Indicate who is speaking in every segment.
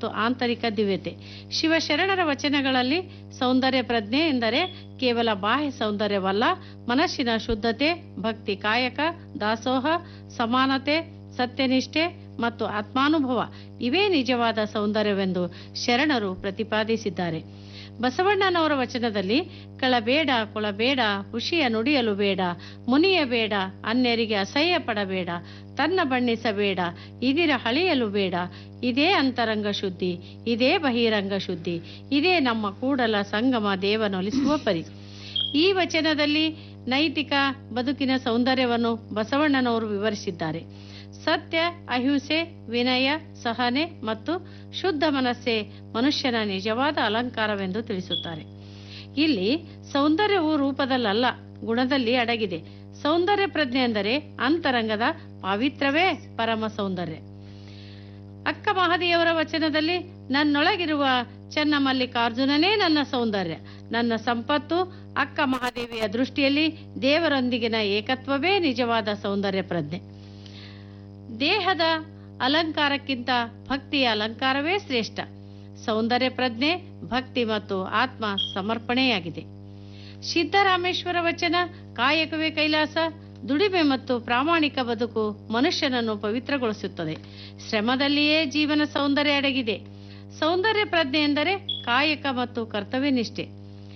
Speaker 1: ಮತ್ತು ಆಂತರಿಕ ದಿವ್ಯತೆ ಶಿವಶರಣರ ವಚನಗಳಲ್ಲಿ ಸೌಂದರ್ಯ ಪ್ರಜ್ಞೆ ಎಂದರೆ ಕೇವಲ ಬಾಹ್ಯ ಸೌಂದರ್ಯವಲ್ಲ ಮನಸ್ಸಿನ ಶುದ್ಧತೆ ಭಕ್ತಿ ಕಾಯಕ ದಾಸೋಹ ಸಮಾನತೆ ಸತ್ಯನಿಷ್ಠೆ ಮತ್ತು ಆತ್ಮಾನುಭವ ಇವೇ ನಿಜವಾದ ಸೌಂದರ್ಯವೆಂದು ಶರಣರು ಪ್ರತಿಪಾದಿಸಿದ್ದಾರೆ ಬಸವಣ್ಣನವರ ವಚನದಲ್ಲಿ ಕಳಬೇಡ ಕೊಳಬೇಡ ಹುಷಿಯ ನುಡಿಯಲು ಬೇಡ ಮುನಿಯ ಬೇಡ ಅನ್ಯರಿಗೆ ಅಸಹ್ಯ ಪಡಬೇಡ ತನ್ನ ಬಣ್ಣಿಸಬೇಡ ಇದಿರ ಹಳಿಯಲು ಬೇಡ ಇದೇ ಅಂತರಂಗ ಶುದ್ಧಿ ಇದೇ ಬಹಿರಂಗ ಶುದ್ಧಿ ಇದೇ ನಮ್ಮ ಕೂಡಲ ಸಂಗಮ ದೇವನೊಲಿಸುವ ಪರಿ ಈ ವಚನದಲ್ಲಿ ನೈತಿಕ ಬದುಕಿನ ಸೌಂದರ್ಯವನ್ನು ಬಸವಣ್ಣನವರು ವಿವರಿಸಿದ್ದಾರೆ ಸತ್ಯ ಅಹಿಂಸೆ ವಿನಯ ಸಹನೆ ಮತ್ತು ಶುದ್ಧ ಮನಸ್ಸೇ ಮನುಷ್ಯನ ನಿಜವಾದ ಅಲಂಕಾರವೆಂದು ತಿಳಿಸುತ್ತಾರೆ ಇಲ್ಲಿ ಸೌಂದರ್ಯವು ರೂಪದಲ್ಲಲ್ಲ ಗುಣದಲ್ಲಿ ಅಡಗಿದೆ ಸೌಂದರ್ಯ ಪ್ರಜ್ಞೆ ಎಂದರೆ ಅಂತರಂಗದ ಪಾವಿತ್ರವೇ ಪರಮ ಸೌಂದರ್ಯ ಅಕ್ಕ ಮಹದಿಯವರ ವಚನದಲ್ಲಿ ನನ್ನೊಳಗಿರುವ ಚೆನ್ನ ಮಲ್ಲಿಕಾರ್ಜುನನೇ ನನ್ನ ಸೌಂದರ್ಯ ನನ್ನ ಸಂಪತ್ತು ಅಕ್ಕ ಮಹಾದೇವಿಯ ದೃಷ್ಟಿಯಲ್ಲಿ ದೇವರೊಂದಿಗಿನ ಏಕತ್ವವೇ ನಿಜವಾದ ಸೌಂದರ್ಯ ಪ್ರಜ್ಞೆ ದೇಹದ ಅಲಂಕಾರಕ್ಕಿಂತ ಭಕ್ತಿಯ ಅಲಂಕಾರವೇ ಶ್ರೇಷ್ಠ ಸೌಂದರ್ಯ ಪ್ರಜ್ಞೆ ಭಕ್ತಿ ಮತ್ತು ಆತ್ಮ ಸಮರ್ಪಣೆಯಾಗಿದೆ ಸಿದ್ದರಾಮೇಶ್ವರ ವಚನ ಕಾಯಕವೇ ಕೈಲಾಸ ದುಡಿಮೆ ಮತ್ತು ಪ್ರಾಮಾಣಿಕ ಬದುಕು ಮನುಷ್ಯನನ್ನು ಪವಿತ್ರಗೊಳಿಸುತ್ತದೆ ಶ್ರಮದಲ್ಲಿಯೇ ಜೀವನ ಸೌಂದರ್ಯ ಅಡಗಿದೆ ಸೌಂದರ್ಯ ಪ್ರಜ್ಞೆ ಎಂದರೆ ಕಾಯಕ ಮತ್ತು ಕರ್ತವ್ಯ ನಿಷ್ಠೆ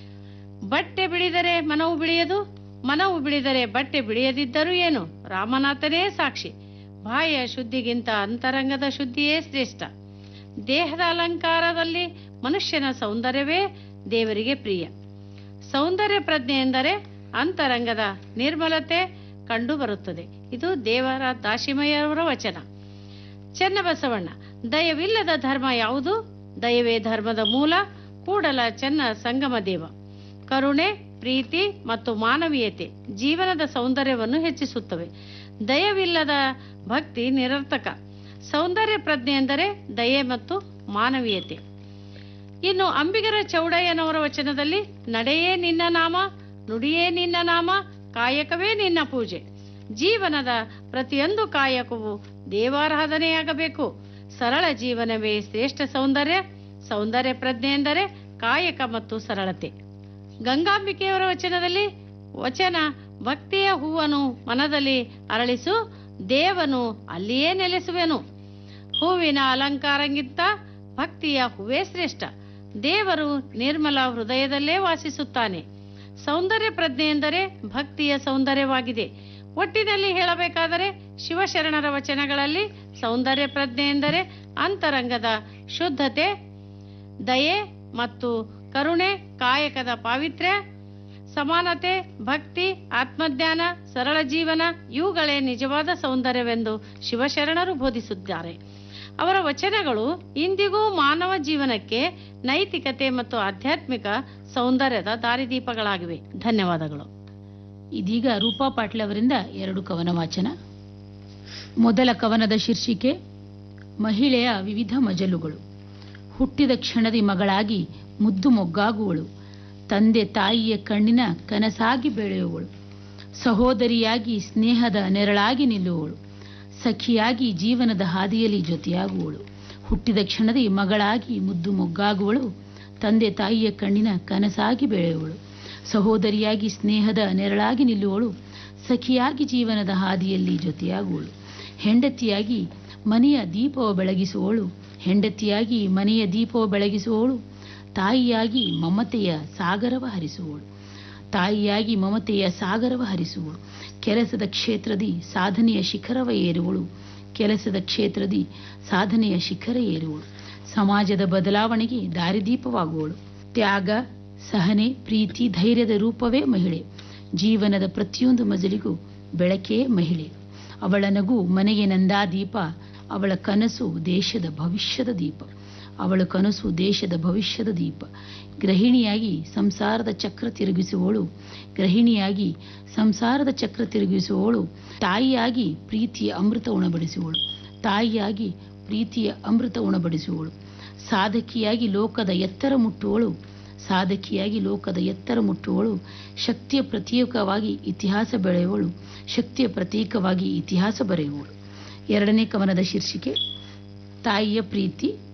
Speaker 1: ಬಟ್ಟೆ ಬಿಳಿದರೆ ಮನವು ಬಿಳಿಯದು ಮನವು ಬಿಳಿದರೆ ಬಟ್ಟೆ ಬಿಳಿಯದಿದ್ದರೂ ಏನು ರಾಮನಾಥನೇ ಸಾಕ್ಷಿ ಬಾಹ್ಯ ಶುದ್ಧಿಗಿಂತ ಅಂತರಂಗದ ಶುದ್ಧಿಯೇ ಶ್ರೇಷ್ಠ ದೇಹದ ಅಲಂಕಾರದಲ್ಲಿ ಮನುಷ್ಯನ ಸೌಂದರ್ಯವೇ ದೇವರಿಗೆ ಪ್ರಿಯ ಸೌಂದರ್ಯ ಪ್ರಜ್ಞೆ ಎಂದರೆ ಅಂತರಂಗದ ನಿರ್ಮಲತೆ ಕಂಡುಬರುತ್ತದೆ ಇದು ದೇವರ ದಾಶಿಮಯ್ಯವರ ವಚನ ಚೆನ್ನಬಸವಣ್ಣ ದಯವಿಲ್ಲದ ಧರ್ಮ ಯಾವುದು ದಯವೇ ಧರ್ಮದ ಮೂಲ ಕೂಡಲ ಚೆನ್ನ ಸಂಗಮ ದೇವ ಕರುಣೆ ಪ್ರೀತಿ ಮತ್ತು ಮಾನವೀಯತೆ ಜೀವನದ ಸೌಂದರ್ಯವನ್ನು ಹೆಚ್ಚಿಸುತ್ತವೆ ದಯವಿಲ್ಲದ ಭಕ್ತಿ ನಿರರ್ಥಕ ಸೌಂದರ್ಯ ಪ್ರಜ್ಞೆ ಎಂದರೆ ದಯೆ ಮತ್ತು ಮಾನವೀಯತೆ ಇನ್ನು ಅಂಬಿಗರ ಚೌಡಯ್ಯನವರ ವಚನದಲ್ಲಿ ನಡೆಯೇ ನಿನ್ನ ನಾಮ ನುಡಿಯೇ ನಿನ್ನ ನಾಮ ಕಾಯಕವೇ ನಿನ್ನ ಪೂಜೆ ಜೀವನದ ಪ್ರತಿಯೊಂದು ಕಾಯಕವು ದೇವಾರಾಧನೆಯಾಗಬೇಕು ಸರಳ ಜೀವನವೇ ಶ್ರೇಷ್ಠ ಸೌಂದರ್ಯ ಸೌಂದರ್ಯ ಪ್ರಜ್ಞೆ ಎಂದರೆ ಕಾಯಕ ಮತ್ತು ಸರಳತೆ ಗಂಗಾಂಬಿಕೆಯವರ ವಚನದಲ್ಲಿ ವಚನ ಭಕ್ತಿಯ ಹೂವನ್ನು ಮನದಲ್ಲಿ ಅರಳಿಸು ದೇವನು ಅಲ್ಲಿಯೇ ನೆಲೆಸುವೆನು ಹೂವಿನ ಅಲಂಕಾರಕ್ಕಿಂತ ಭಕ್ತಿಯ ಹೂವೇ ಶ್ರೇಷ್ಠ ದೇವರು ನಿರ್ಮಲ ಹೃದಯದಲ್ಲೇ ವಾಸಿಸುತ್ತಾನೆ ಸೌಂದರ್ಯ ಪ್ರಜ್ಞೆ ಎಂದರೆ ಭಕ್ತಿಯ ಸೌಂದರ್ಯವಾಗಿದೆ ಒಟ್ಟಿನಲ್ಲಿ ಹೇಳಬೇಕಾದರೆ ಶಿವಶರಣರ ವಚನಗಳಲ್ಲಿ ಸೌಂದರ್ಯ ಪ್ರಜ್ಞೆ ಎಂದರೆ ಅಂತರಂಗದ ಶುದ್ಧತೆ ದಯೆ ಮತ್ತು ಕರುಣೆ ಕಾಯಕದ ಪಾವಿತ್ರ್ಯ ಸಮಾನತೆ ಭಕ್ತಿ ಆತ್ಮಜ್ಞಾನ ಸರಳ ಜೀವನ ಇವುಗಳೇ ನಿಜವಾದ ಸೌಂದರ್ಯವೆಂದು ಶಿವಶರಣರು ಬೋಧಿಸಿದ್ದಾರೆ ಅವರ ವಚನಗಳು ಇಂದಿಗೂ ಮಾನವ ಜೀವನಕ್ಕೆ ನೈತಿಕತೆ ಮತ್ತು ಆಧ್ಯಾತ್ಮಿಕ ಸೌಂದರ್ಯದ ದಾರಿದೀಪಗಳಾಗಿವೆ ಧನ್ಯವಾದಗಳು
Speaker 2: ಇದೀಗ ರೂಪಾ ಪಾಟ್ಲೆ ಅವರಿಂದ ಎರಡು ಕವನ ವಾಚನ ಮೊದಲ ಕವನದ ಶೀರ್ಷಿಕೆ ಮಹಿಳೆಯ ವಿವಿಧ ಮಜಲುಗಳು ಹುಟ್ಟಿದ ಕ್ಷಣದಿ ಮಗಳಾಗಿ ಮುದ್ದು ಮೊಗ್ಗಾಗುವಳು ತಂದೆ ತಾಯಿಯ ಕಣ್ಣಿನ ಕನಸಾಗಿ ಬೆಳೆಯುವಳು ಸಹೋದರಿಯಾಗಿ ಸ್ನೇಹದ ನೆರಳಾಗಿ ನಿಲ್ಲುವಳು ಸಖಿಯಾಗಿ ಜೀವನದ ಹಾದಿಯಲ್ಲಿ ಜೊತೆಯಾಗುವಳು ಹುಟ್ಟಿದ ಕ್ಷಣದಿ ಮಗಳಾಗಿ ಮುದ್ದು ಮೊಗ್ಗಾಗುವಳು ತಂದೆ ತಾಯಿಯ ಕಣ್ಣಿನ ಕನಸಾಗಿ ಬೆಳೆಯುವಳು ಸಹೋದರಿಯಾಗಿ ಸ್ನೇಹದ ನೆರಳಾಗಿ ನಿಲ್ಲುವಳು ಸಖಿಯಾಗಿ ಜೀವನದ ಹಾದಿಯಲ್ಲಿ ಜೊತೆಯಾಗುವಳು ಹೆಂಡತಿಯಾಗಿ ಮನೆಯ ದೀಪವ ಬೆಳಗಿಸುವಳು ಹೆಂಡತಿಯಾಗಿ ಮನೆಯ ದೀಪವ ಬೆಳಗಿಸುವವಳು ತಾಯಿಯಾಗಿ ಮಮತೆಯ ಸಾಗರವ ಹರಿಸುವಳು ತಾಯಿಯಾಗಿ ಮಮತೆಯ ಸಾಗರವ ಹರಿಸುವಳು ಕೆಲಸದ ಕ್ಷೇತ್ರದಿ ಸಾಧನೆಯ ಶಿಖರವ ಏರುವಳು ಕೆಲಸದ ಕ್ಷೇತ್ರದಿ ಸಾಧನೆಯ ಶಿಖರ ಏರುವಳು ಸಮಾಜದ ಬದಲಾವಣೆಗೆ ದಾರಿದೀಪವಾಗುವಳು ತ್ಯಾಗ ಸಹನೆ ಪ್ರೀತಿ ಧೈರ್ಯದ ರೂಪವೇ ಮಹಿಳೆ ಜೀವನದ ಪ್ರತಿಯೊಂದು ಮಜಲಿಗೂ ಬೆಳಕೇ ಮಹಿಳೆ ಅವಳ ನಗು ಮನೆಗೆ ನಂದಾದೀಪ ಅವಳ ಕನಸು ದೇಶದ ಭವಿಷ್ಯದ ದೀಪ ಅವಳ ಕನಸು ದೇಶದ ಭವಿಷ್ಯದ ದೀಪ ಗೃಹಿಣಿಯಾಗಿ ಸಂಸಾರದ ಚಕ್ರ ತಿರುಗಿಸುವವಳು ಗೃಹಿಣಿಯಾಗಿ ಸಂಸಾರದ ಚಕ್ರ ತಿರುಗಿಸುವವಳು ತಾಯಿಯಾಗಿ ಪ್ರೀತಿಯ ಅಮೃತ ಉಣಬಡಿಸುವಳು ತಾಯಿಯಾಗಿ ಪ್ರೀತಿಯ ಅಮೃತ ಉಣಬಡಿಸುವವಳು ಸಾಧಕಿಯಾಗಿ ಲೋಕದ ಎತ್ತರ ಮುಟ್ಟುವಳು ಸಾಧಕಿಯಾಗಿ ಲೋಕದ ಎತ್ತರ ಮುಟ್ಟುವಳು ಶಕ್ತಿಯ ಪ್ರತೀಕವಾಗಿ ಇತಿಹಾಸ ಬೆಳೆಯುವಳು ಶಕ್ತಿಯ ಪ್ರತೀಕವಾಗಿ ಇತಿಹಾಸ ಬರೆಯುವಳು ಎರಡನೇ ಕವನದ ಶೀರ್ಷಿಕೆ ತಾಯಿಯ ಪ್ರೀತಿ